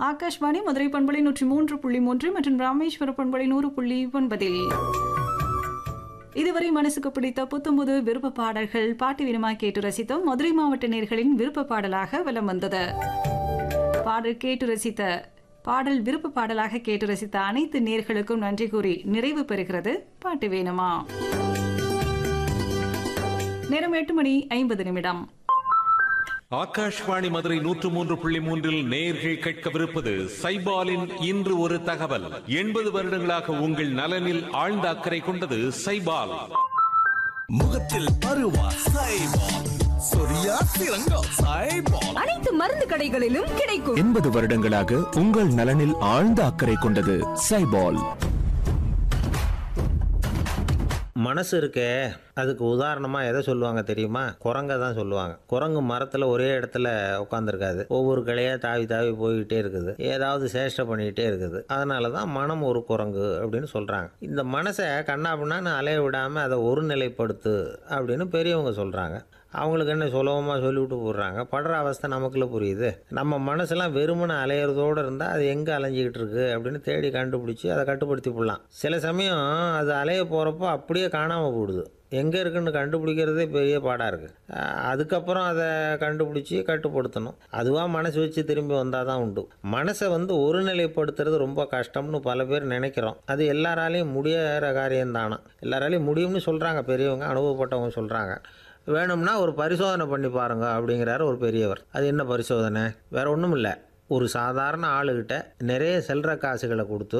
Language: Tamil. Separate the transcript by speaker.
Speaker 1: ஆகாஷ்வாணி மதுரை பண்பலை நூற்றி மூன்று புள்ளி மூன்று மற்றும் ராமேஸ்வர பண்பலை நூறு புள்ளி ஒன்பதில் இதுவரை மனசுக்கு பிடித்த புத்தம்புது விருப்ப பாடல்கள் பாட்டு வினமா கேட்டு ரசித்தோம் மதுரை மாவட்ட நேர்களின் விருப்ப பாடலாக வலம் வந்தது பாடல் கேட்டு ரசித்த பாடல் விருப்ப பாடலாக கேட்டு ரசித்த அனைத்து நேர்களுக்கும் நன்றி கூறி நிறைவு பெறுகிறது பாட்டு வேணுமா நேரம் எட்டு மணி ஐம்பது நிமிடம்
Speaker 2: ஆகாஷ்வாணி மதுரை நூற்று மூன்று புள்ளி மூன்றில் நேர்கள் கேட்கவிருப்பது சைபாலின் இன்று ஒரு தகவல் எண்பது வருடங்களாக உங்கள் நலனில் ஆழ்ந்த அக்கறை கொண்டது சைபால்
Speaker 3: முகத்தில் பருவா சைபால் சொரியா சிறங்கோ சைபால்
Speaker 4: அனைத்து மருந்து கடைகளிலும் கிடைக்கும்
Speaker 5: எண்பது வருடங்களாக உங்கள் நலனில் ஆழ்ந்த அக்கறை கொண்டது சைபால்
Speaker 6: மனசு இருக்கே அதுக்கு உதாரணமாக எதை சொல்லுவாங்க தெரியுமா குரங்கை தான் சொல்லுவாங்க குரங்கு மரத்தில் ஒரே இடத்துல உட்காந்துருக்காது ஒவ்வொரு கிளையாக தாவி தாவி போய்கிட்டே இருக்குது ஏதாவது சேஷ்டை பண்ணிக்கிட்டே இருக்குது அதனால தான் மனம் ஒரு குரங்கு அப்படின்னு சொல்கிறாங்க இந்த மனசை கண்ணாபின்னான்னு அலைய விடாமல் அதை ஒருநிலைப்படுத்து அப்படின்னு பெரியவங்க சொல்கிறாங்க அவங்களுக்கு என்ன சுலபமாக சொல்லிவிட்டு போடுறாங்க படுற அவஸ்தை நமக்குள்ள புரியுது நம்ம மனசெல்லாம் வெறுமனை அலையிறதோடு இருந்தால் அது எங்கே அலைஞ்சிக்கிட்டு இருக்கு அப்படின்னு தேடி கண்டுபிடிச்சி அதை கட்டுப்படுத்தி போடலாம் சில சமயம் அது அலைய போகிறப்போ அப்படியே காணாமல் போயிடுது எங்கே இருக்குன்னு கண்டுபிடிக்கிறதே பெரிய பாடாக இருக்குது அதுக்கப்புறம் அதை கண்டுபிடிச்சி கட்டுப்படுத்தணும் அதுவாக மனசு வச்சு திரும்பி வந்தால் தான் உண்டு மனசை வந்து ஒருநிலைப்படுத்துறது ரொம்ப கஷ்டம்னு பல பேர் நினைக்கிறோம் அது எல்லாராலையும் முடியாத காரியம் தானே எல்லாராலையும் முடியும்னு சொல்கிறாங்க பெரியவங்க அனுபவப்பட்டவங்க சொல்கிறாங்க வேணும்னா ஒரு பரிசோதனை பண்ணி பாருங்க அப்படிங்கிறாரு ஒரு பெரியவர் அது என்ன பரிசோதனை வேற ஒன்றும் இல்லை ஒரு சாதாரண ஆளுகிட்ட நிறைய செல்ற காசுகளை கொடுத்து